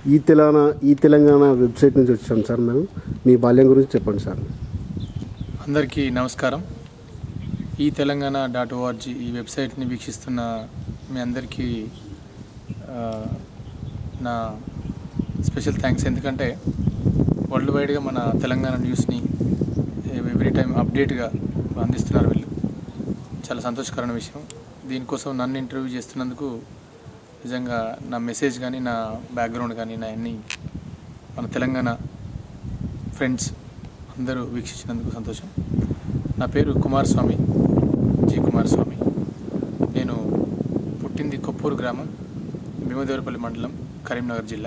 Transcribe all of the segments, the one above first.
ఈ తెలంగాణ ఈ తెలంగాణ వెబ్సైట్ నుంచి వచ్చాం సార్ మేము మీ బాల్యం గురించి చెప్పండి సార్ అందరికీ నమస్కారం ఈ తెలంగాణ డాట్ ఓఆర్జీ ఈ వెబ్సైట్ని వీక్షిస్తున్న మీ అందరికీ ఆ, నా స్పెషల్ థ్యాంక్స్ ఎందుకంటే వరల్డ్ వైడ్గా మన తెలంగాణ న్యూస్ని ఎవ్రీ టైం అప్డేట్గా అందిస్తున్నారు వీళ్ళు చాలా సంతోషకరమైన విషయం దీనికోసం నన్ను ఇంటర్వ్యూ చేస్తున్నందుకు నిజంగా నా మెసేజ్ కానీ నా బ్యాక్గ్రౌండ్ కానీ నా అన్ని మన తెలంగాణ ఫ్రెండ్స్ అందరూ వీక్షించినందుకు సంతోషం నా పేరు కుమారస్వామి జి కుమారస్వామి నేను పుట్టింది కొప్పూరు గ్రామం భీమదేవరపల్లి మండలం కరీంనగర్ జిల్లా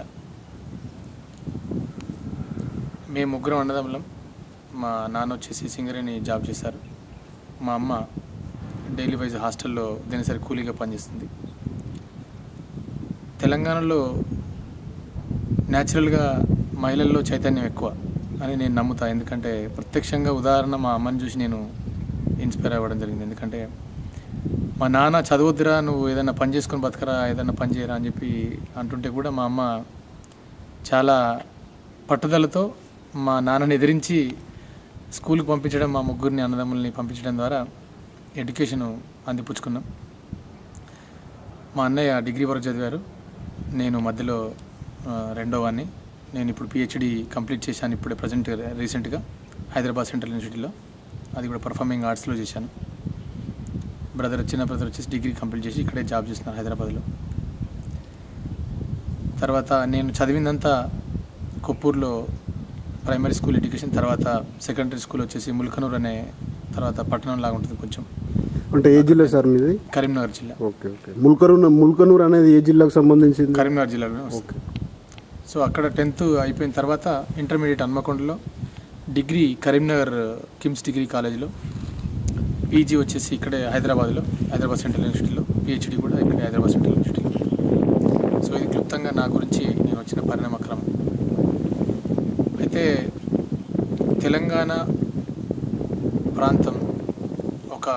మేము ముగ్గురం అన్నదమ్ములం మా నాన్న వచ్చేసి సింగరేణి జాబ్ చేశారు మా అమ్మ డైలీ వైజ్ హాస్టల్లో దినసరి కూలీగా పనిచేస్తుంది తెలంగాణలో న్యాచురల్గా మహిళల్లో చైతన్యం ఎక్కువ అని నేను నమ్ముతా ఎందుకంటే ప్రత్యక్షంగా ఉదాహరణ మా అమ్మని చూసి నేను ఇన్స్పైర్ అవ్వడం జరిగింది ఎందుకంటే మా నాన్న చదవద్దురా నువ్వు ఏదైనా పని చేసుకొని బతకరా ఏదైనా పని చేయరా అని చెప్పి అంటుంటే కూడా మా అమ్మ చాలా పట్టుదలతో మా నాన్నని ఎదిరించి స్కూల్కి పంపించడం మా ముగ్గురిని అన్నదమ్ముల్ని పంపించడం ద్వారా ఎడ్యుకేషన్ అందిపుచ్చుకున్నాం మా అన్నయ్య డిగ్రీ వరకు చదివారు నేను మధ్యలో ఆ, రెండో వాడిని నేను ఇప్పుడు పిహెచ్డి కంప్లీట్ చేశాను ఇప్పుడే ప్రజెంట్ రీసెంట్గా హైదరాబాద్ సెంట్రల్ యూనివర్సిటీలో అది కూడా పర్ఫార్మింగ్ ఆర్ట్స్లో చేశాను బ్రదర్ చిన్న బ్రదర్ వచ్చేసి డిగ్రీ కంప్లీట్ చేసి ఇక్కడే జాబ్ చేస్తున్నారు హైదరాబాద్లో తర్వాత నేను చదివిందంతా కొప్పూర్లో ప్రైమరీ స్కూల్ ఎడ్యుకేషన్ తర్వాత సెకండరీ స్కూల్ వచ్చేసి ముల్కనూర్ అనే తర్వాత పట్టణం లాగా ఉంటుంది కొంచెం అంటే ఏ జిల్లా సార్ మీది కరీంనగర్ జిల్లా ఓకే ఓకే ముల్కనూరు ముల్కనూరు అనేది ఏ జిల్లాకు సంబంధించింది కరీంనగర్ జిల్లాలో వస్తుంది. సో అక్కడ టెన్త్ అయిపోయిన తర్వాత ఇంటర్మీడియట్ హన్మకొండలో డిగ్రీ కరీంనగర్ కిమ్స్ డిగ్రీ కాలేజీలో పీజీ వచ్చేసి ఇక్కడే హైదరాబాద్లో హైదరాబాద్ సెంట్రల్ యూనివర్సిటీలో పిహెచ్డి కూడా ఇక్కడే హైదరాబాద్ సెంట్రల్ యూనివర్సిటీలో సో ఇది క్లుప్తంగా నా గురించి నేను వచ్చిన పరిణామక్రమం అయితే తెలంగాణ ప్రాంతం ఒక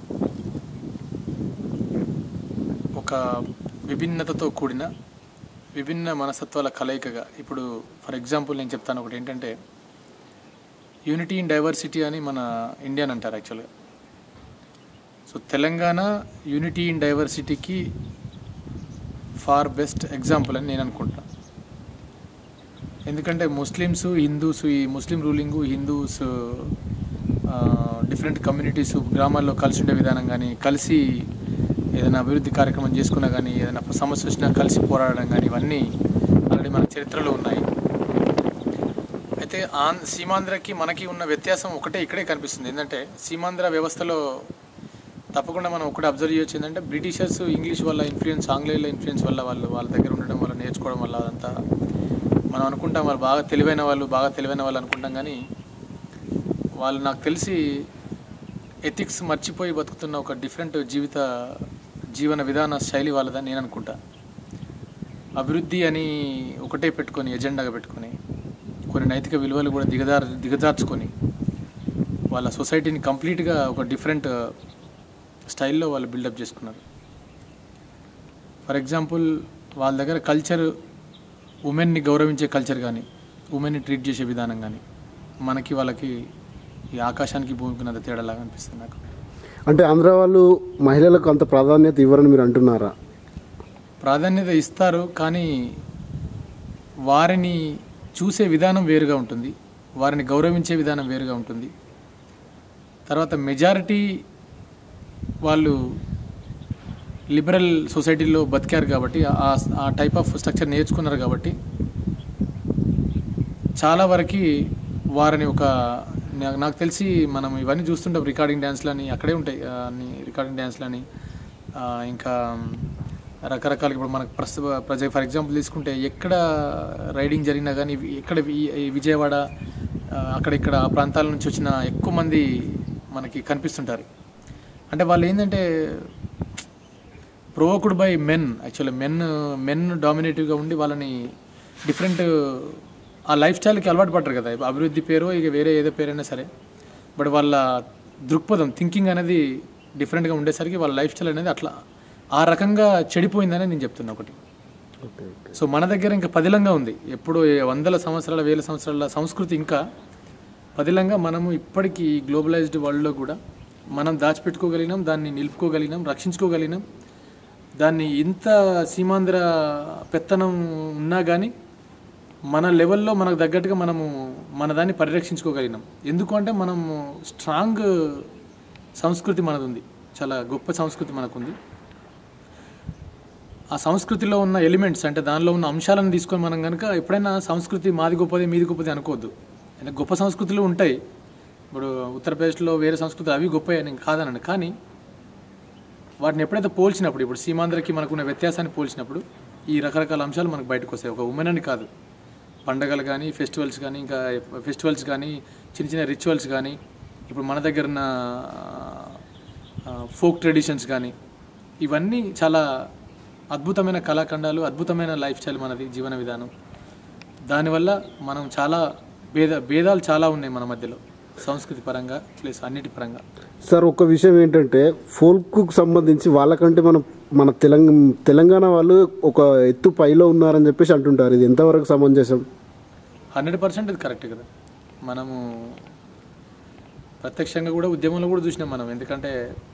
ఒక విభిన్నతతో కూడిన విభిన్న మనస్తత్వాల కలయికగా ఇప్పుడు ఫర్ ఎగ్జాంపుల్ నేను చెప్తాను ఒకటి ఏంటంటే యూనిటీ ఇన్ డైవర్సిటీ అని మన ఇండియన్ అంటారు యాక్చువల్గా సో తెలంగాణ యూనిటీ ఇన్ డైవర్సిటీకి ఫార్ బెస్ట్ ఎగ్జాంపుల్ అని నేను అనుకుంటున్నాను ఎందుకంటే ముస్లిమ్స్ హిందూస్ ఈ Muslim ruling Hindus different communities గ్రామాల్లో కలిసి ఉండే విధానం కానీ కలిసి ఏదైనా అభివృద్ధి కార్యక్రమం చేసుకున్నా కానీ ఏదైనా సమస్య వచ్చినా కలిసి పోరాడడం కానీ ఇవన్నీ ఆల్రెడీ మన చరిత్రలో ఉన్నాయి అయితే ఆన్ సీమాంధ్రకి మనకి ఉన్న వ్యత్యాసం ఒకటే ఇక్కడే కనిపిస్తుంది ఏంటంటే సీమాంధ్ర వ్యవస్థలో తప్పకుండా మనం ఒకటి అబ్జర్వ్ చేయొచ్చు ఏంటంటే బ్రిటిషర్స్ ఇంగ్లీష్ వల్ల ఇన్ఫ్లుయెన్స్ ఆంగ్లేయుల ఇన్ఫ్లుయెన్స్ వల్ల వాళ్ళు వాళ్ళ దగ్గర ఉండడం వల్ల నేర్చుకోవడం వల్ల అదంతా మనం అనుకుంటాం వాళ్ళు బాగా తెలివైన వాళ్ళు బాగా తెలివైన వాళ్ళు అనుకుంటాం కానీ వాళ్ళు నాకు తెలిసి ఎథిక్స్ మర్చిపోయి బతుకుతున్న ఒక డిఫరెంట్ జీవిత జీవన విధాన శైలి వాళ్ళదని నేను అనుకుంటా అభివృద్ధి అని ఒకటే పెట్టుకొని ఎజెండాగా పెట్టుకొని కొన్ని నైతిక విలువలు కూడా దిగజార్ దిగజార్చుకొని వాళ్ళ సొసైటీని కంప్లీట్గా ఒక డిఫరెంట్ స్టైల్లో వాళ్ళు బిల్డప్ చేసుకున్నారు ఫర్ ఎగ్జాంపుల్ వాళ్ళ దగ్గర కల్చర్ ఉమెన్ని గౌరవించే కల్చర్ కానీ ఉమెన్ని ట్రీట్ చేసే విధానం కానీ మనకి వాళ్ళకి ఈ ఆకాశానికి భూమికి అంత తేడాలాగా అనిపిస్తుంది నాకు అంటే ఆంధ్ర వాళ్ళు మహిళలకు అంత ప్రాధాన్యత ఇవ్వరని మీరు అంటున్నారా ప్రాధాన్యత ఇస్తారు కానీ వారిని చూసే విధానం వేరుగా ఉంటుంది వారిని గౌరవించే విధానం వేరుగా ఉంటుంది తర్వాత మెజారిటీ వాళ్ళు లిబరల్ సొసైటీలో బతికారు కాబట్టి ఆ ఆ టైప్ ఆఫ్ స్ట్రక్చర్ నేర్చుకున్నారు కాబట్టి చాలా వరకు వారిని ఒక నాకు నాకు తెలిసి మనం ఇవన్నీ చూస్తుంటాం రికార్డింగ్ డ్యాన్స్లని అక్కడే ఉంటాయి ఆ, అన్ని రికార్డింగ్ డ్యాన్స్లని ఆ, ఇంకా రకరకాల ఇప్పుడు మనకు ప్రస్తుత ప్రజ ఫర్ ఎగ్జాంపుల్ తీసుకుంటే ఎక్కడ రైడింగ్ జరిగినా కానీ ఎక్కడ వి- ఈ విజయవాడ ఆ, అక్కడిక్కడ ఆ ప్రాంతాల నుంచి వచ్చిన ఎక్కువ మంది మనకి కనిపిస్తుంటారు అంటే వాళ్ళు ఏంటంటే provoked by men actually men men డామినేటివ్గా ఉండి వాళ్ళని డిఫరెంట్ ఆ లైఫ్ స్టైల్కి అలవాటు పడ్డారు కదా అభివృద్ధి పేరు ఇక వేరే ఏదో పేరైనా సరే బట్ వాళ్ళ దృక్పథం థింకింగ్ అనేది డిఫరెంట్గా ఉండేసరికి వాళ్ళ లైఫ్ స్టైల్ అనేది అట్లా ఆ రకంగా చెడిపోయిందని నేను చెప్తున్నా ఒకటి ఓకే ఓకే సో మన దగ్గర ఇంకా పదిలంగా ఉంది ఎప్పుడు వందల సంవత్సరాల వేల సంవత్సరాల సంస్కృతి ఇంకా పదిలంగా మనము ఇప్పటికీ ఈ గ్లోబలైజ్డ్ వరల్డ్లో కూడా మనం దాచిపెట్టుకోగలిగినాం దాన్ని నిలుపుకోగలిగినాం రక్షించుకోగలిగినాం దాన్ని ఇంత సీమాంధ్ర పెత్తనం ఉన్నా కానీ మన లెవెల్లో మనకు తగ్గట్టుగా మనము మన దాన్ని పరిరక్షించుకోగలిగినాం ఎందుకంటే మనము స్ట్రాంగ్ సంస్కృతి మనది ఉంది చాలా గొప్ప సంస్కృతి మనకుంది ఆ సంస్కృతిలో ఉన్న ఎలిమెంట్స్ అంటే దానిలో ఉన్న అంశాలను తీసుకొని మనం కనుక ఎప్పుడైనా సంస్కృతి మాది గొప్పది మీది గొప్పది అనుకోవద్దు అంటే గొప్ప సంస్కృతులు ఉంటాయి ఇప్పుడు ఉత్తరప్రదేశ్లో వేరే సంస్కృతులు అవి గొప్ప నేను కాదనండి కానీ వాటిని ఎప్పుడైతే పోల్చినప్పుడు ఇప్పుడు సీమాంధ్రకి మనకున్న వ్యత్యాసాన్ని పోల్చినప్పుడు ఈ రకరకాల అంశాలు మనకు బయటకు వస్తాయి ఒక ఉమెన్ అని కాదు పండగలు కానీ ఫెస్టివల్స్ కానీ ఇంకా ఫెస్టివల్స్ కానీ చిన్న చిన్న రిచువల్స్ కానీ ఇప్పుడు మన దగ్గర ఉన్న ఫోక్ ట్రెడిషన్స్ కానీ ఇవన్నీ చాలా అద్భుతమైన కళాఖండాలు అద్భుతమైన లైఫ్ స్టైల్ మనది జీవన విధానం దానివల్ల మనం చాలా భేద భేదాలు చాలా ఉన్నాయి మన మధ్యలో సంస్కృతి పరంగా ప్లస్ అన్నిటి పరంగా సార్ ఒక విషయం ఏంటంటే ఫోల్క్కు సంబంధించి వాళ్ళకంటే మన మన తెలంగాణ తెలంగాణ వాళ్ళు ఒక ఎత్తు పైలో ఉన్నారని చెప్పేసి అంటుంటారు ఇది ఎంతవరకు సమంజసం హండ్రెడ్ పర్సెంట్ ఇది కరెక్ట్ కదా మనము ప్రత్యక్షంగా కూడా ఉద్యమంలో కూడా చూసినాం మనం ఎందుకంటే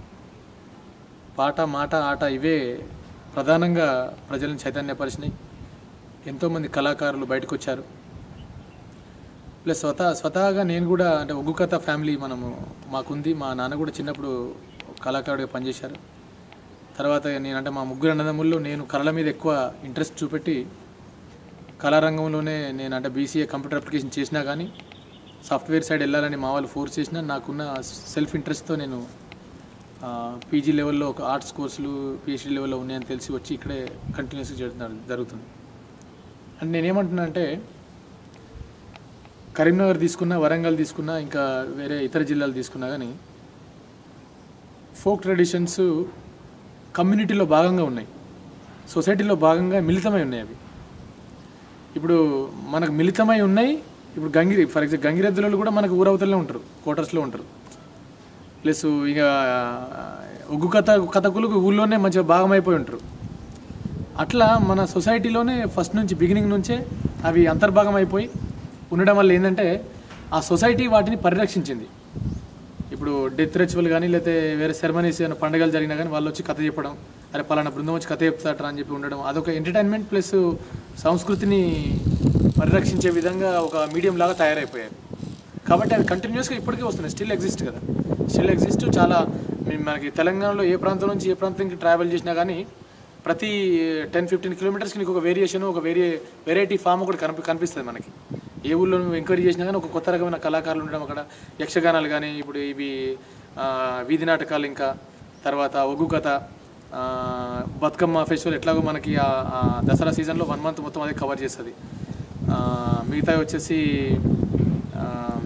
పాట మాట ఆట ఇవే ప్రధానంగా ప్రజలను చైతన్యపరిచినాయి ఎంతోమంది కళాకారులు బయటకు వచ్చారు ప్లస్ స్వతహా స్వతహాగా నేను కూడా అంటే ఒగ్గు కథ ఫ్యామిలీ మనము మాకుంది మా నాన్న కూడా చిన్నప్పుడు కళాకారుడిగా పనిచేశారు తర్వాత నేనంటే మా ముగ్గురు అన్నదమ్ముల్లో నేను కళల మీద ఎక్కువ ఇంట్రెస్ట్ చూపెట్టి కళారంగంలోనే నేను అంటే బీసీఏ కంప్యూటర్ అప్లికేషన్ చేసినా కానీ సాఫ్ట్వేర్ సైడ్ వెళ్ళాలని మా వాళ్ళు ఫోర్స్ చేసినా నాకున్న సెల్ఫ్ ఇంట్రెస్ట్తో నేను పీజీ లెవెల్లో ఒక ఆర్ట్స్ కోర్సులు పిహెచ్డీ లెవెల్లో ఉన్నాయని తెలిసి వచ్చి ఇక్కడే కంటిన్యూస్గా జరుగుతుంది జరుగుతుంది అండ్ నేనేమంటున్నా అంటే కరీంనగర్ తీసుకున్నా వరంగల్ తీసుకున్నా ఇంకా వేరే ఇతర జిల్లాలు తీసుకున్నా కానీ ఫోక్ ట్రెడిషన్స్ కమ్యూనిటీలో భాగంగా ఉన్నాయి సొసైటీలో భాగంగా మిళితమై ఉన్నాయి అవి ఇప్పుడు మనకు మిళితమై ఉన్నాయి ఇప్పుడు గంగిరి ఫర్ ఎగ్జాంపుల్ గంగిరెద్దులలో కూడా మనకు ఊరవతలనే ఉంటారు క్వార్టర్స్లో ఉంటారు ప్లస్ ఇక ఒగ్గు కథ కథకులు ఊళ్ళోనే మంచిగా భాగమైపోయి ఉంటారు అట్లా మన సొసైటీలోనే ఫస్ట్ నుంచి బిగినింగ్ నుంచే అవి అంతర్భాగం అయిపోయి ఉండడం వల్ల ఏంటంటే ఆ సొసైటీ వాటిని పరిరక్షించింది ఇప్పుడు డెత్ రిచువల్ కానీ లేకపోతే వేరే సెరమనీస్ ఏమైనా పండుగలు జరిగినా కానీ వాళ్ళు వచ్చి కథ చెప్పడం అరే పలానా బృందం వచ్చి కథ చెప్తారా అని చెప్పి ఉండడం అదొక ఎంటర్టైన్మెంట్ ప్లస్ సంస్కృతిని పరిరక్షించే విధంగా ఒక మీడియం లాగా తయారైపోయాయి కాబట్టి అది కంటిన్యూస్గా ఇప్పటికీ వస్తున్నాయి స్టిల్ ఎగ్జిస్ట్ కదా స్టిల్ ఎగ్జిస్ట్ చాలా మీ- మనకి తెలంగాణలో ఏ ప్రాంతం నుంచి ఏ ప్రాంతానికి ట్రావెల్ చేసినా కానీ ప్రతి టెన్ ఫిఫ్టీన్ కిలోమీటర్స్కి నీకు ఒక వేరియేషన్ ఒక వేరే వెరైటీ ఫామ్ ఒకటి కనిపి కనిపిస్తుంది మనకి ఏ ఊళ్ళో నువ్వు ఎంక్వైరీ చేసినా కానీ ఒక కొత్త రకమైన కళాకారులు ఉండడం అక్కడ యక్షగానాలు కానీ ఇప్పుడు ఇవి ఆ, వీధి నాటకాలు ఇంకా తర్వాత ఒగ్గు కథ ఆ, బతుకమ్మ ఫెస్టివల్ ఎట్లాగో మనకి ఆ ఆ దసరా సీజన్లో వన్ మంత్ మొత్తం అదే కవర్ చేస్తుంది మిగతా వచ్చేసి ఆ,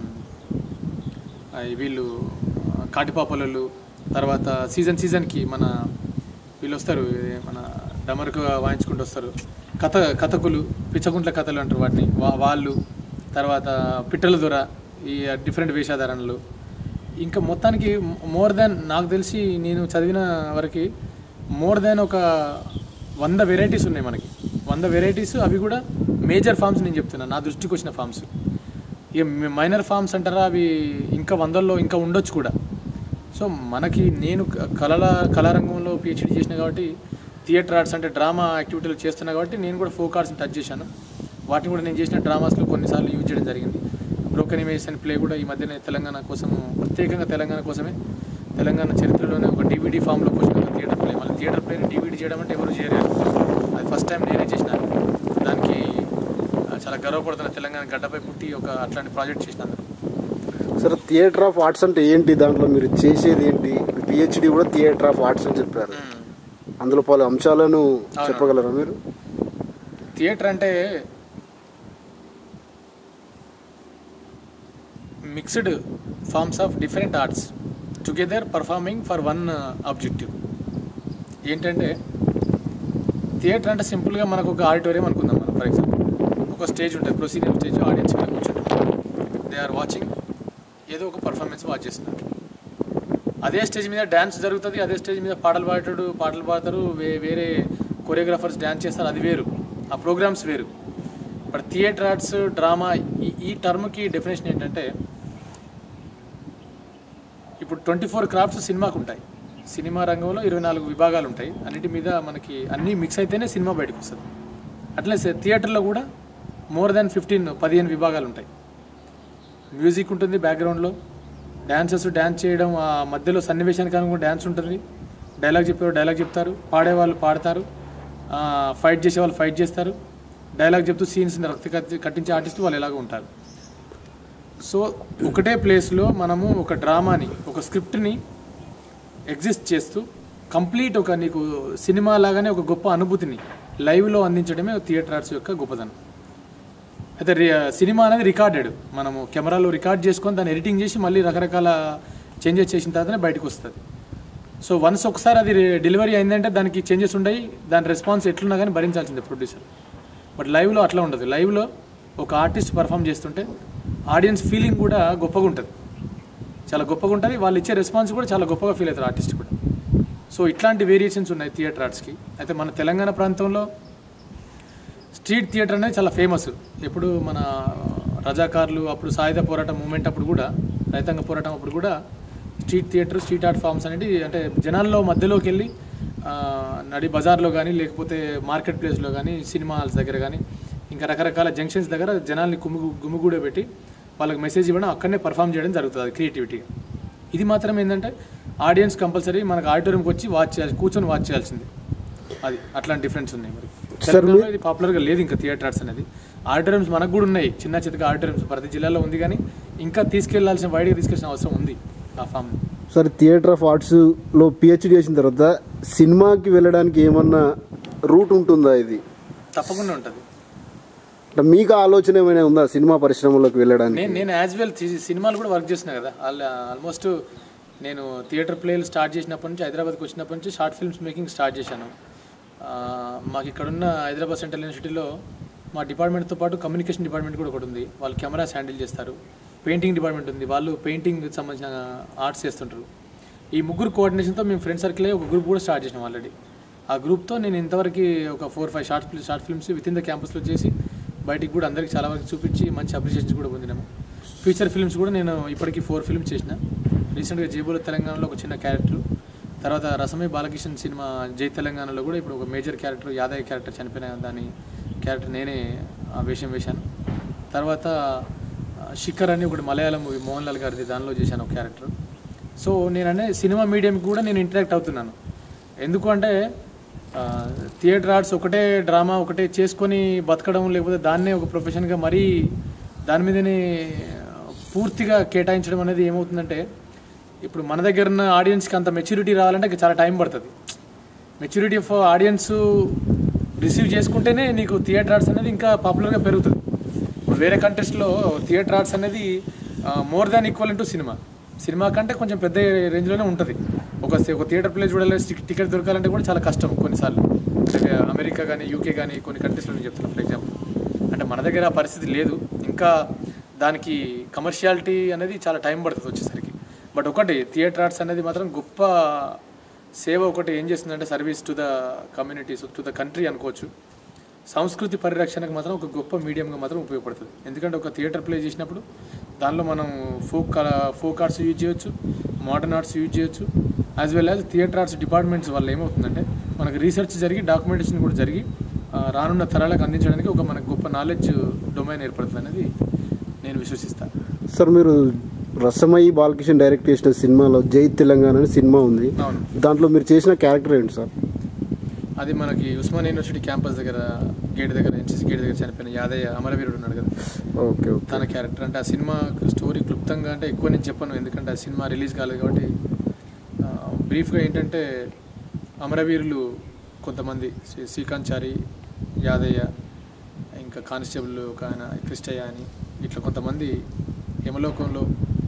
ఆ, వీళ్ళు ఆ, కాటిపాపలు తర్వాత సీజన్ సీజన్కి మన వీళ్ళు వస్తారు ఇది మన డమరుకు వాయించుకుంటూ వస్తారు కథ కథకులు పిచ్చకుంట్ల కథలు అంటారు వాటిని వా- వాళ్ళు తర్వాత పిట్టల దొర ఈ డిఫరెంట్ వేషధారణలు ఇంకా మొత్తానికి మోర్ దాన్ నాకు తెలిసి నేను చదివిన వరకు మోర్ దాన్ ఒక వంద వెరైటీస్ ఉన్నాయి మనకి వంద వెరైటీస్ అవి కూడా మేజర్ ఫామ్స్ నేను చెప్తున్నా నా దృష్టికి వచ్చిన ఫామ్స్ ఇక మైనర్ ఫామ్స్ అంటారా అవి ఇంకా వందల్లో ఇంకా ఉండొచ్చు కూడా సో మనకి నేను క- కళల కళారంగంలో పిహెచ్డీ చేసిన కాబట్టి థియేటర్ ఆర్ట్స్ అంటే డ్రామా యాక్టివిటీలు చేస్తున్నా కాబట్టి నేను కూడా ఫోక్ ఆర్ట్స్ని టచ్ చేశాను వాటిని కూడా నేను చేసిన డ్రామాస్లో కొన్నిసార్లు యూజ్ చేయడం జరిగింది బ్రోకన్ ఇమేజ్ అండ్ ప్లే కూడా ఈ మధ్యనే తెలంగాణ కోసం ప్రత్యేకంగా తెలంగాణ కోసమే తెలంగాణ చరిత్రలోనే ఒక డివిడి ఫామ్లో వచ్చిన ఒక థియేటర్ ప్లే మళ్ళీ థియేటర్ ప్లేని డివిడి చేయడం అంటే ఎవరు చేయలేరు అది ఫస్ట్ టైం నేనే చేసినాను దానికి ఆ, చాలా గర్వపడుతున్న తెలంగాణ గడ్డపై పుట్టి ఒక అట్లాంటి ప్రాజెక్ట్ చేసినాను సార్ థియేటర్ ఆఫ్ ఆర్ట్స్ అంటే ఏంటి దాంట్లో మీరు చేసేది ఏంటి పిహెచ్డి కూడా థియేటర్ ఆఫ్ ఆర్ట్స్ అని చెప్పారు అందులో పలు అంశాలను చెప్పగలరా మీరు థియేటర్ అంటే mixed forms of different arts together performing for one objective ఏంటంటే థియేటర్ అంటే సింపుల్గా మనకు ఒక ఆడిటోరియం అనుకుందాం మనం ఫర్ ఎగ్జాంపుల్ ఒక స్టేజ్ ఉంటుంది ప్రొసీజర్ స్టేజ్ ఆడియన్స్ ఇక్కడ కూర్చుంటారు దే ఆర్ వాచింగ్ ఏదో ఒక పర్ఫార్మెన్స్ వాచ్ చేస్తున్నారు అదే స్టేజ్ మీద డ్యాన్స్ జరుగుతుంది అదే స్టేజ్ మీద పాటలు పాడతాడు పాటలు పాడతారు వే వేరే కొరియోగ్రాఫర్స్ డ్యాన్స్ చేస్తారు అది వేరు ఆ ప్రోగ్రామ్స్ వేరు బట్ థియేటర్ ఆర్ట్స్ డ్రామా ఈ ఈ టర్మ్కి డెఫినేషన్ ఏంటంటే ఇప్పుడు ట్వంటీ ఫోర్ క్రాఫ్ట్స్ సినిమాకు ఉంటాయి సినిమా రంగంలో ఇరవై నాలుగు విభాగాలు ఉంటాయి అన్నిటి మీద మనకి అన్నీ మిక్స్ అయితేనే సినిమా బయటకు వస్తుంది అట్లే సే- థియేటర్లో కూడా మోర్ దాన్ ఫిఫ్టీన్ పదిహేను విభాగాలు ఉంటాయి మ్యూజిక్ ఉంటుంది బ్యాక్గ్రౌండ్లో డాన్సర్స్ డ్యాన్స్ చేయడం ఆ మధ్యలో సన్నివేశానికి అనుకున్న డ్యాన్స్ ఉంటుంది డైలాగ్ చెప్పేవారు డైలాగ్ చెప్తారు పాడేవాళ్ళు పాడతారు ఆ, ఫైట్ చేసే వాళ్ళు ఫైట్ చేస్తారు డైలాగ్ చెప్తూ సీన్స్ని రక్తి కత్తి- కట్టించే ఆర్టిస్ట్ వాళ్ళు ఎలాగో ఉంటారు సో ఒకటే ప్లేస్లో మనము ఒక డ్రామాని ఒక స్క్రిప్ట్ని ఎగ్జిస్ట్ చేస్తూ కంప్లీట్ ఒక నీకు సినిమా లాగానే ఒక గొప్ప అనుభూతిని లైవ్లో అందించడమే థియేటర్ ఆర్ట్స్ యొక్క గొప్పదనం అయితే రి- సినిమా అనేది రికార్డెడ్ మనము కెమెరాలో రికార్డ్ చేసుకొని దాన్ని ఎడిటింగ్ చేసి మళ్ళీ రకరకాల చేంజెస్ చేసిన తర్వాతనే బయటకు వస్తుంది సో వన్స్ ఒకసారి అది డెలివరీ అయిందంటే దానికి చేంజెస్ ఉండయి దాని రెస్పాన్స్ ఎట్లున్నా కానీ భరించాల్సిందే ప్రొడ్యూసర్ బట్ లైవ్లో అట్లా ఉండదు లైవ్లో ఒక ఆర్టిస్ట్ పర్ఫామ్ చేస్తుంటే ఆడియన్స్ ఫీలింగ్ కూడా గొప్పగా ఉంటుంది చాలా గొప్పగా ఉంటుంది వాళ్ళు ఇచ్చే రెస్పాన్స్ కూడా చాలా గొప్పగా ఫీల్ అవుతారు ఆర్టిస్ట్ కూడా సో ఇట్లాంటి వేరియేషన్స్ ఉన్నాయి థియేటర్ ఆర్ట్స్కి అయితే మన తెలంగాణ ప్రాంతంలో స్ట్రీట్ థియేటర్ అనేది చాలా ఫేమస్ ఎప్పుడు మన రజాకార్లు అప్పుడు సాయుధ పోరాటం మూమెంట్ అప్పుడు కూడా రైతాంగ పోరాటం అప్పుడు కూడా street theatre street art forms అనేది అంటే జనాల్లో మధ్యలోకి వెళ్ళి ఆ, నడి బజార్లో కానీ లేకపోతే మార్కెట్ ప్లేస్లో కానీ సినిమా హాల్స్ దగ్గర కానీ ఇంకా రకరకాల జంక్షన్స్ దగ్గర జనాల్ని కుమ్ము గుమ్మిగూడ పెట్టి వాళ్ళకి మెసేజ్ ఇవ్వడం అక్కడనే పర్ఫామ్ చేయడం జరుగుతుంది అది క్రియేటివిటీ ఇది మాత్రం ఏంటంటే ఆడియన్స్ కంపల్సరీ మనకు ఆడిటోరియంకి వచ్చి వాచ్ చేయాలి కూర్చొని వాచ్ చేయాల్సింది అది అట్లాంటి డిఫరెన్స్ ఉన్నాయి మరి సార్, తెలంగాణలో ఇది పాపులర్గా లేదు ఇంకా థియేటర్ ఆర్ట్స్ అనేది ఆడిటోరియంస్ మనకు కూడా ఉన్నాయి చిన్న చిన్నగా ఆడిటోరియంస్ ప్రతి జిల్లాలో ఉంది కానీ ఇంకా తీసుకెళ్లాల్సిన వైడ్గా తీసుకెళ్ళిన అవసరం ఉంది ఆ ఫామ్ సరే థియేటర్ ఆఫ్ ఆర్ట్స్లో పిహెచ్డి చేసిన తర్వాత సినిమాకి వెళ్ళడానికి ఏమన్నా రూట్ ఉంటుందా ఇది తప్పకుండా ఉంటుంది అంటే మీకు ఆలోచన ఏమైనా ఉందా సినిమా పరిశ్రమలోకి వెళ్ళడానికి నేను నేను యాజ్ వెల్ సినిమాలు కూడా వర్క్ చేసిన కదా ఆల్మోస్ట్ నేను థియేటర్ ప్లేలు స్టార్ట్ చేసినప్పటి నుంచి హైదరాబాద్కి వచ్చినప్పటి నుంచి షార్ట్ ఫిల్మ్స్ మేకింగ్ స్టార్ట్ చేశాను ఆ, మాకు ఇక్కడున్న హైదరాబాద్ సెంట్రల్ యూనివర్సిటీలో మా డిపార్ట్మెంట్తో పాటు కమ్యూనికేషన్ డిపార్ట్మెంట్ కూడా ఒకటి ఉంది వాళ్ళు కెమెరాస్ హ్యాండిల్ చేస్తారు పెయింటింగ్ డిపార్ట్మెంట్ ఉంది వాళ్ళు పెయింటింగ్ సంబంధించిన ఆర్ట్స్ చేస్తుంటారు ఈ ముగ్గురు కోఆర్డినేషన్తో మేము ఫ్రెండ్ సర్కిల్ ఒక గ్రూప్ కూడా స్టార్ట్ చేసినాం ఆల్రెడీ ఆ గ్రూప్తో నేను ఇంతవరకు ఒక four five short film short films with in the క్యాంపస్లో చేసి బయటికి కూడా అందరికి చాలా వరకు చూపించి మంచి అప్రిషియేషన్స్ కూడా పొందినాము ఫీచర్ ఫిల్మ్స్ కూడా నేను ఇప్పటికీ ఫోర్ ఫిల్మ్స్ చేసిన రీసెంట్గా జేబుల తెలంగాణలో ఒక చిన్న క్యారెక్టర్ తర్వాత రసమై బాలకిషన్ సినిమా జై తెలంగాణలో కూడా ఇప్పుడు ఒక మేజర్ క్యారెక్టర్ యాదయ్య క్యారెక్టర్ చనిపోయిన దాని క్యారెక్టర్ నేనే ఆ వేషం వేశాను తర్వాత ఆ, శిఖర్ అని ఒకటి మలయాళం మూవీ మోహన్ లాల్ గారిది దానిలో చేశాను ఒక క్యారెక్టర్ సో నేననే సినిమా మీడియంకి కూడా నేను ఇంటరాక్ట్ అవుతున్నాను ఎందుకు అంటే ఆ, థియేటర్ ఆర్ట్స్ ఒకటే డ్రామా ఒకటే చేసుకొని బతకడం లేకపోతే దాన్నే ఒక ప్రొఫెషన్గా మరీ దాని మీదనే పూర్తిగా కేటాయించడం అనేది ఏమవుతుందంటే ఇప్పుడు మన దగ్గర ఉన్న ఆడియన్స్కి అంత మెచ్యూరిటీ రావాలంటే ఇంకా చాలా టైం పడుతుంది మెచ్యూరిటీ ఆఫ్ ఆడియన్స్ రిసీవ్ చేసుకుంటేనే నీకు థియేటర్ ఆర్ట్స్ అనేది ఇంకా పాపులర్గా పెరుగుతుంది ఇప్పుడు వేరే కంట్రీస్లో థియేటర్ ఆర్ట్స్ అనేది more than equal to cinema cinema కంటే కొంచెం పెద్ద రేంజ్లోనే ఉంటుంది ఒక ఒక థియేటర్ ప్లే చూడాలి టికెట్ దొరకాలంటే కూడా చాలా కష్టం కొన్నిసార్లు అంటే అమెరికా కానీ యూకే కానీ కొన్ని కంట్రీస్లో నేను చెప్తున్నాను ఫర్ ఎగ్జాంపుల్ అంటే మన దగ్గర ఆ పరిస్థితి లేదు ఇంకా దానికి కమర్షియాలిటీ అనేది చాలా టైం పడుతుంది వచ్చేసరికి బట్ ఒకటి థియేటర్ ఆర్ట్స్ అనేది మాత్రం గొప్ప సేవ ఒకటి ఏం చేస్తుందంటే service to the communities to the country అనుకోవచ్చు సంస్కృతి పరిరక్షణకు మాత్రం ఒక గొప్ప మీడియంగా మాత్రం ఉపయోగపడుతుంది ఎందుకంటే ఒక థియేటర్ ప్లే చేసినప్పుడు దానిలో మనం ఫోక్ ఫోక్ ఆర్ట్స్ యూజ్ చేయొచ్చు మోడర్న్ ఆర్ట్స్ యూజ్ చేయొచ్చు as well as theatre arts departments వల్ల ఏమవుతుందంటే మనకు రీసెర్చ్ జరిగి డాక్యుమెంటేషన్ కూడా జరిగి ఆ, రానున్న తరాలకు అందించడానికి ఒక మనకు గొప్ప నాలెడ్జ్ డొమైన్ ఏర్పడుతుంది అనేది నేను విశ్వసిస్తాను సార్ మీరు రసమయ్యి బాలకిషన్ డైరెక్ట్ చేసిన సినిమాలో జై తెలంగాణ అనే సినిమా ఉంది అవును దాంట్లో మీరు చేసిన క్యారెక్టర్ ఏంటి సార్ అది మనకి ఉస్మాన్ యూనివర్సిటీ క్యాంపస్ దగ్గర గేట్ దగ్గర ఎన్సీసీ గేట్ దగ్గర చనిపోయిన యాదయ్య అమరవీరుడు ఉన్నాడు కదా ఓకే ఓకే తన క్యారెక్టర్ అంటే ఆ సినిమా స్టోరీ క్లుప్తంగా అంటే ఎక్కువ నేను చెప్పను ఎందుకంటే ఆ సినిమా రిలీజ్ కాలేదు కాబట్టి బ్రీఫ్గా ఏంటంటే అమరవీరులు కొంతమంది శ్రీ- శ్రీకాంత్ చారి యాదయ్య ఇంకా కానిస్టేబుల్ ఒక ఆయన కృష్ణయ్య అని ఇట్లా కొంతమంది యమలోకంలో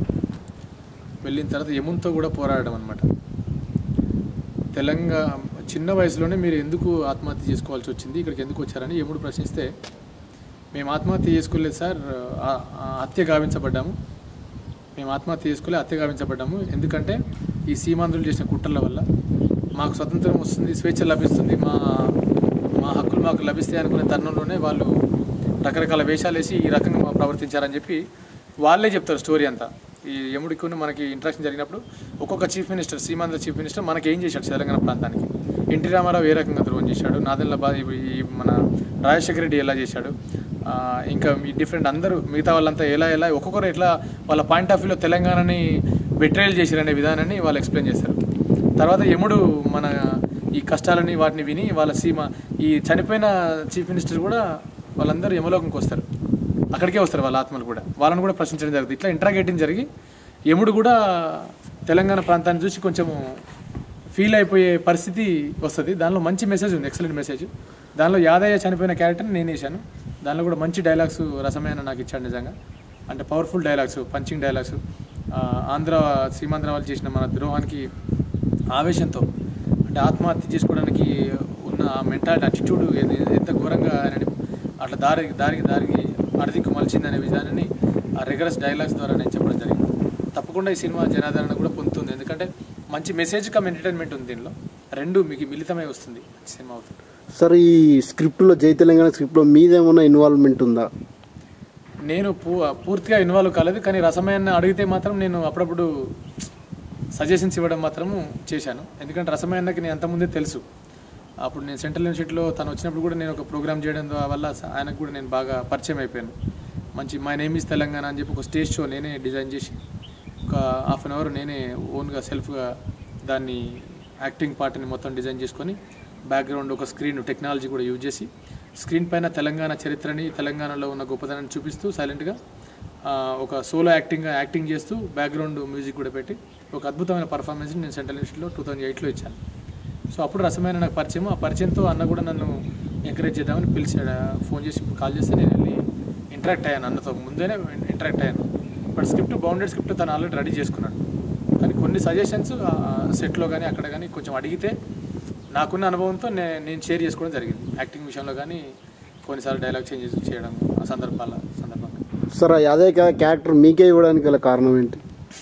వెళ్ళిన తర్వాత యమునితో కూడా పోరాడడం అనమాట తెలంగాణ చిన్న వయసులోనే మీరు ఎందుకు ఆత్మహత్య చేసుకోవాల్సి వచ్చింది ఇక్కడికి ఎందుకు వచ్చారని యముడు ప్రశ్నిస్తే మేము ఆత్మహత్య చేసుకోలేదు సార్ ఆ- ఆ హత్య గావించబడ్డాము మేము ఆత్మహత్య చేసుకోలే హత్య గావించబడ్డాము ఎందుకంటే ఈ సీమాంధ్రులు చేసిన కుట్రల వల్ల మాకు స్వతంత్రం వస్తుంది స్వేచ్ఛ లభిస్తుంది మా మా హక్కులు మాకు లభిస్తాయి అనుకునే తరుణంలోనే వాళ్ళు రకరకాల వేషాలు వేసి ఈ రకంగా ప్రవర్తించారని చెప్పి వాళ్ళే చెప్తారు స్టోరీ అంతా ఈ యముడికి మనకి ఇంట్రాక్షన్ జరిగినప్పుడు ఒక్కొక్క chief minister Seemandhra chief minister మనకి ఏం చేశాడు తెలంగాణ ప్రాంతానికి ఎన్టీ రామారావు ఏ రకంగా ద్రోహం చేశాడు నాదెల్ల బా ఈ మన రాజశేఖర రెడ్డి ఎలా చేశాడు ఆ, ఇంకా ఈ డిఫరెంట్ అందరూ మిగతా వాళ్ళంతా ఎలా ఎలా ఒక్కొక్కరు ఎట్లా వాళ్ళ పాయింట్ ఆఫ్ వ్యూలో తెలంగాణని బెట్రేల్ చేశారనే విధానాన్ని వాళ్ళు ఎక్స్ప్లెయిన్ చేస్తారు తర్వాత యముడు మన ఈ కష్టాలని వాటిని విని వాళ్ళ సీమ ఈ చనిపోయిన చీఫ్ మినిస్టర్ కూడా వాళ్ళందరూ యమలోకంకి వస్తారు అక్కడికే వస్తారు వాళ్ళ ఆత్మలు కూడా వాళ్ళని కూడా ప్రశ్నించడం జరుగుతుంది ఇట్లా ఇంట్రాగేటింగ్ జరిగి యముడు కూడా తెలంగాణ ప్రాంతాన్ని చూసి కొంచెము ఫీల్ అయిపోయే పరిస్థితి వస్తుంది దానిలో మంచి మెసేజ్ ఉంది ఎక్సలెంట్ మెసేజ్ దానిలో యాదయ్య చనిపోయిన క్యారెక్టర్ని నేను వేశాను దానిలో కూడా మంచి డైలాగ్స్ రసమైన నాకు ఇచ్చాడు నిజంగా అంటే powerful dialogues punching dialogues Andhra Seemandhra వాళ్ళు చేసిన మన ద్రోహానికి ఆవేశంతో అంటే ఆత్మహత్య చేసుకోవడానికి ఉన్న మెంటాలిటీ అటిట్యూడ్ ఎంత ఘోరంగా ఆయనని అట్లా దారి దారికి దారికి అడిదిక్కు మలిచిందనే విధానాన్ని ఆ రెగరస్ డైలాగ్స్ ద్వారా నేను చెప్పడం జరిగింది తప్పకుండా ఈ సినిమా జనాదరణ కూడా పొందుతుంది ఎందుకంటే మంచి మెసేజ్ కమ్ ఎంటర్టైన్మెంట్ ఉంది దీనిలో రెండు మీకు మిళితమై వస్తుంది మంచి సినిమా అవుతుంది సార్ ఈ స్క్రిప్ట్లో జై తెలంగాణ స్క్రిప్ట్లో మీదేమన్నా ఇన్వాల్వ్మెంట్ ఉందా నేను పూ పూర్తిగా ఇన్వాల్వ్ కాలేదు కానీ రసమయ్యని అడిగితే మాత్రం నేను అప్పుడప్పుడు సజెషన్స్ ఇవ్వడం మాత్రము చేశాను ఎందుకంటే రసమయ్యకి నేను అంతకుముందే తెలుసు అప్పుడు నేను సెంట్రల్ యూనివర్సిటీలో తను వచ్చినప్పుడు కూడా నేను ఒక ప్రోగ్రామ్ చేయడం ద్వా- వల్ల స- ఆయనకు కూడా నేను బాగా పరిచయం అయిపోయాను మంచి మై నేమ్ ఈస్ తెలంగాణ అని చెప్పి ఒక స్టేజ్ షో నేనే డిజైన్ చేసి ఒక హాఫ్ అన్ అవర్ నేనే ఓన్గా సెల్ఫ్గా దాన్ని యాక్టింగ్ పార్ట్ని మొత్తం డిజైన్ చేసుకొని బ్యాక్గ్రౌండ్ ఒక స్క్రీన్ టెక్నాలజీ కూడా యూజ్ చేసి స్క్రీన్ పైన తెలంగాణ చరిత్రని తెలంగాణలో ఉన్న గొప్పదనాన్ని చూపిస్తూ సైలెంట్గా ఆ, ఒక సోలో యాక్టింగ్గా యాక్టింగ్ చేస్తూ బ్యాక్గ్రౌండ్ మ్యూజిక్ కూడా పెట్టి ఒక అద్భుతమైన పర్ఫార్మెన్స్ నేను సెంట్రల్ యూనివర్సిటీలో టూ థౌజండ్ ఎయిట్లో ఇచ్చాను సో అప్పుడు రసమైన నాకు పరిచయం ఆ పరిచయంతో అన్న కూడా నన్ను ఎంకరేజ్ చేద్దామని పిలిచాడు ఫోన్ చేసి కాల్ చేస్తే నేను వెళ్ళి ఇంటరాక్ట్ అయ్యాను అన్నతో ముందేనే ఇంటరాక్ట్ అయ్యాను బట్ స్క్రిప్ట్ బౌండెడ్ స్క్రిప్ట్ తను ఆల్రెడీ రెడీ చేసుకున్నాడు కానీ కొన్ని సజెషన్స్ సెట్లో కానీ అక్కడ కానీ కొంచెం అడిగితే నాకున్న అనుభవంతో నే నేను షేర్ చేసుకోవడం జరిగింది యాక్టింగ్ విషయంలో కానీ కొన్నిసార్లు డైలాగ్ చేంజ్ చేయడం ఆ సందర్భాల సందర్భంగా సార్ ఆ యాదవ్ క్యా- క్యారెక్టర్ మీకే ఇవ్వడానికి గల కారణం ఏంటి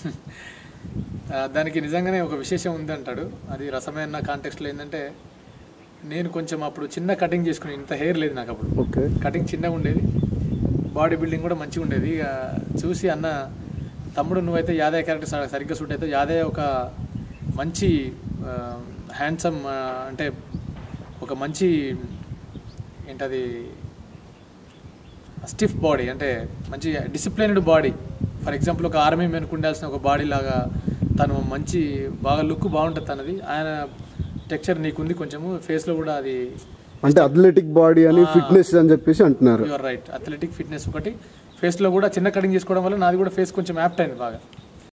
ఆ, దానికి నిజంగానే ఒక విశేషం ఉంది అంటాడు అది రసమైన కాంటెక్స్ట్లో ఏంటంటే నేను కొంచెం అప్పుడు చిన్న కటింగ్ చేసుకుని ఇంత హెయిర్ లేదు నాకు అప్పుడు ఓకే కటింగ్ చిన్నగా ఉండేది బాడీ బిల్డింగ్ కూడా మంచిగా ఉండేది ఇక చూసి అన్న తమ్ముడు నువ్వైతే యాదయ్య క్యారెక్టర్ స- సరిగ్గా సూట్ అయితే యాదయ్య ఒక మంచి హ్యాండ్సమ్ అంటే ఒక మంచి ఏంటది స్టిఫ్ బాడీ అంటే మంచి డిసిప్లైన్డ్ బాడీ ఫర్ ఎగ్జాంపుల్ ఒక ఆర్మీ మెన్కు ఉండాల్సిన ఒక బాడీ లాగా తను మంచి బాగా లుక్ బాగుంటుంది తనది ఆయన టెక్చర్ నీకుంది కొంచెము ఫేస్లో కూడా అది అంటే అథ్లెటిక్ బాడీ అని ఆ. ఫిట్నెస్ అని చెప్పేసి అంటున్నారు యువర్ రైట్ అథ్లెటిక్ ఫిట్నెస్ ఒకటి ఫేస్లో కూడా చిన్న కటింగ్ చేసుకోవడం వల్ల నాది కూడా ఫేస్ కొంచెం యాప్ట్ అయింది బాగా